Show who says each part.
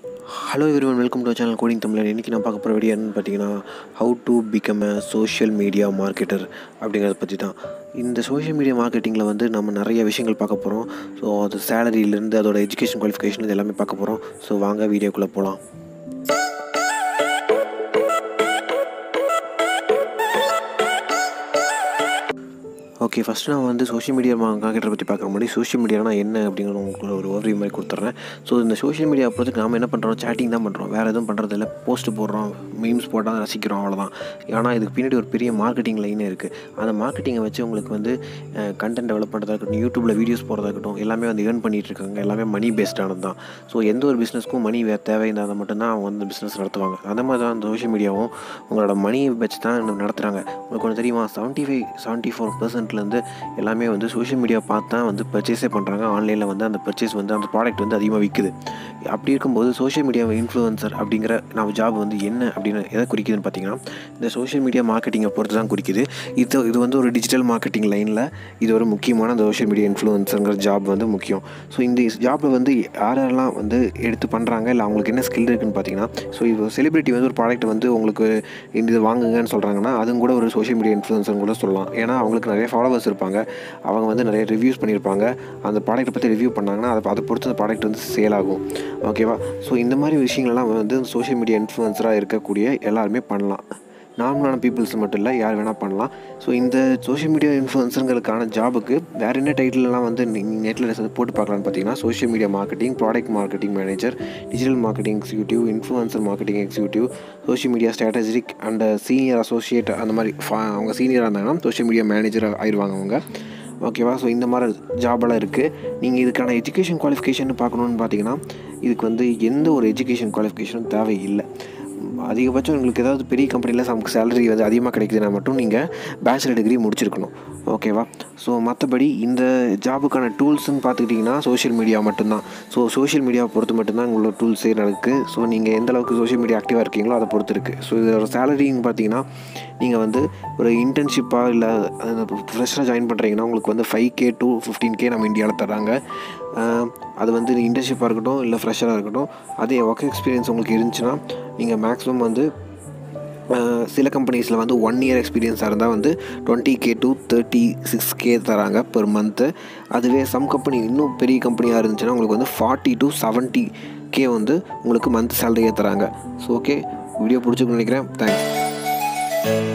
Speaker 1: hello everyone welcome to channel coding தமிழர் இன்றைக்கி நான் பார்க்க போகிற வீடியோ என்னன்னு பார்த்தீங்கன்னா how to become a social media marketer அப்படிங்கிறத பற்றி தான் இந்த சோஷியல் மீடியா மார்க்கெட்டிங்கில் வந்து நம்ம நிறைய விஷயங்கள் பார்க்க போகிறோம் ஸோ அது சேலரியிலேருந்து அதோட எஜுகேஷன் குவாலிஃபிகேஷன் இது எல்லாமே பார்க்க போகிறோம் ஸோ வாங்க வீடியோக்குள்ளே போகலாம் ஓகே ஃபஸ்ட்டு நான் வந்து சோஷியல் மீடியா மார்க்கெட்டை பற்றி பார்க்குற முன்னாடி சோஷியல் மீடியானா என்ன அப்படிங்கிற உங்களுக்கு ஒரு ஓவர்வியூ மாதிரி கொடுத்துட்றேன் ஸோ இந்த சோஷியல் மீடியா பொறுத்து நாம் என்ன பண்ணுறோம் சேட்டிங் தான் பண்ணுறோம் வேறு எதுவும் பண்ணுறது இல்லை போஸ்ட் போடுறோம் மீம்ஸ் போட்டால் ரசிக்கிறோம் அவ்வளோதான் ஆனால் இதுக்கு பின்னாடி ஒரு பெரிய மார்க்கெட்டிங் லைனே இருக்குது அந்த மார்க்கெட்டிங்கை வச்சு உங்களுக்கு வந்து கண்டென்ட் டெவலப் பண்ணுறதா இருக்கட்டும் யூடியூப்பில் வீடியோஸ் போகிறதா இருக்கட்டும் எல்லாமே வந்து ஏர்ன் பண்ணிகிட்டு இருக்காங்க எல்லாமே மணி பேஸ்டானது தான் ஸோ எந்த ஒரு பிஸ்னஸ்க்கும் மணி வே தேவை இருந்தால் மட்டும்தான் அவங்க வந்து பிஸ்னஸ் நடத்துவாங்க அந்த மாதிரி தான் அந்த சோஷியல் மீடியாவும் உங்களோட மணியை வச்சு தான் நடத்துகிறாங்க உங்களுக்கு ஒன்று தெரியுமா செவன்ட்டி ஃபைவ் செவன்ட்டி ஃபோர் பர்சன்ட்லேருந்து எல்லாமே வந்து சோஷியல் மீடியா பார்த்து தான் வந்து பர்ச்சேஸே பண்ணுறாங்க ஆன்லைனில் வந்து அந்த பர்ச்சேஸ் வந்து அந்த ப்ராடக்ட் வந்து அதிகமாக விற்குது அப்படி இருக்கும்போது சோஷியல் மீடியா இன்ஃப்ளூயன்சர் அப்படிங்கிற நம்ம ஜாப் வந்து என்ன அப்படின்னு எதை குறிக்குதுன்னு பார்த்தீங்கன்னா இந்த சோஷியல் மீடியா மார்க்கெட்டிங்கை பொறுத்து தான் குறிக்குது இது இது வந்து ஒரு டிஜிட்டல் மார்க்கெட்டிங் லைனில் இது ஒரு முக்கியமான அந்த சோஷியல் மீடியா இன்ஃப்ளூயன்ஸருங்கிற ஜாப் வந்து முக்கியம் ஸோ இந்த ஜாப்பில் வந்து யார் யாரெல்லாம் வந்து எடுத்து பண்ணுறாங்க இல்லை அவங்களுக்கு என்ன ஸ்கில் இருக்குன்னு பார்த்தீங்கன்னா ஸோ இப்போ செலிபிரிட்டி வந்து ஒரு ப்ராடக்ட் வந்து உங்களுக்கு இந்த இது வாங்குங்கன்னு சொல்கிறாங்கன்னா அதுவும் கூட ஒரு சோஷியல் மீடியா இன்ஃப்ளூயன்சர் கூட சொல்லலாம் ஏன்னா அவங்களுக்கு நிறைய ஃபாலோவர்ஸ் இருப்பாங்க அவங்க வந்து நிறைய ரிவ்யூஸ் பண்ணியிருப்பாங்க அந்த ப்ராடக்ட்டை பற்றி ரிவ்யூ பண்ணாங்கன்னா அதை அதை பொறுத்து அந்த ப்ராடக்ட் வந்து சேல் ஆகும் ஓகேவா ஸோ இந்த மாதிரி விஷயங்கள்லாம் வந்து சோஷியல் மீடியா இன்ஃப்ளூயன்சராக இருக்கக்கூடிய எல்லாருமே பண்ணலாம் நார்மலான பீப்புள்ஸ் மட்டும் இல்லை யார் வேணால் பண்ணலாம் ஸோ இந்த சோஷியல் மீடியா இன்ஃப்ளூயன்ஸருங்களுக்கான ஜாபுக்கு வேறு என்ன டைட்டிலெலாம் வந்து நீங்கள் நெட்டில் போட்டு பார்க்கலான்னு பார்த்தீங்கன்னா social media marketing product marketing manager digital marketing executive influencer marketing executive social media strategic and senior associate அந்த மாதிரி அவங்க சீனியராக இருந்தாங்கன்னா சோஷியல் மீடியா மேனேஜர் ஆயிடுவாங்க அவங்க ஓகேவா ஸோ இந்த மாதிரி ஜாபெல்லாம் இருக்குது நீங்கள் இதுக்கான எஜுகேஷன் குவாலிஃபிகேஷன் பார்க்கணுன்னு பார்த்தீங்கன்னா இதுக்கு வந்து எந்த ஒரு எஜுகேஷன் குவாலிஃபிகேஷனும் தேவையில்லை அதிகபட்சம் உங்களுக்கு ஏதாவது பெரிய கம்பெனியில் நமக்கு சேலரி வந்து அதிகமாக கிடைக்குதுன்னா மட்டும் நீங்கள் பேச்சுலர் டிகிரி முடிச்சிருக்கணும் ஓகேவா ஸோ மற்றபடி இந்த ஜாபுக்கான டூல்ஸ்னு பார்த்துக்கிட்டிங்கன்னா சோஷியல் மீடியா மட்டும்தான் ஸோ சோஷியல் மீடியாவை பொறுத்து மட்டும்தான் உங்களோட டூல்ஸே நடக்குது ஸோ நீங்கள் எந்த அளவுக்கு சோஷியல் மீடியா ஆக்டிவாக இருக்கீங்களோ அதை பொறுத்து இருக்குது ஸோ இதோட சேலரின்னு பார்த்தீங்கன்னா நீங்கள் வந்து ஒரு இன்டர்ன்ஷிப்பாக இல்லை ஃப்ரெஷ்ஷாக ஜாயின் பண்ணுறீங்கன்னா உங்களுக்கு வந்து five K to fifteen K நம்ம இந்தியாவில் தராங்க அது வந்து இன்டர்ன்ஷிப்பாக இருக்கட்டும் இல்லை ஃப்ரெஷராக இருக்கட்டும் அதே ஒர்க் எக்ஸ்பீரியன்ஸ் உங்களுக்கு இருந்துச்சுன்னா நீங்கள் மேக்ஸிமம் வந்து சில கம்பெனிஸில் வந்து ஒன் இயர் எக்ஸ்பீரியன்ஸாக இருந்தால் வந்து twenty K to thirty six K தராங்க பெர் மந்த்து அதுவே சம் கம்பெனி இன்னும் பெரிய கம்பெனியாக இருந்துச்சுன்னா உங்களுக்கு வந்து ஃபார்ட்டி டு செவன்ட்டி கே வந்து உங்களுக்கு மந்த் சேலரியே தராங்க ஸோ ஓகே வீடியோ பிடிச்சிருக்குன்னு நினைக்கிறேன் தேங்க்ஸ்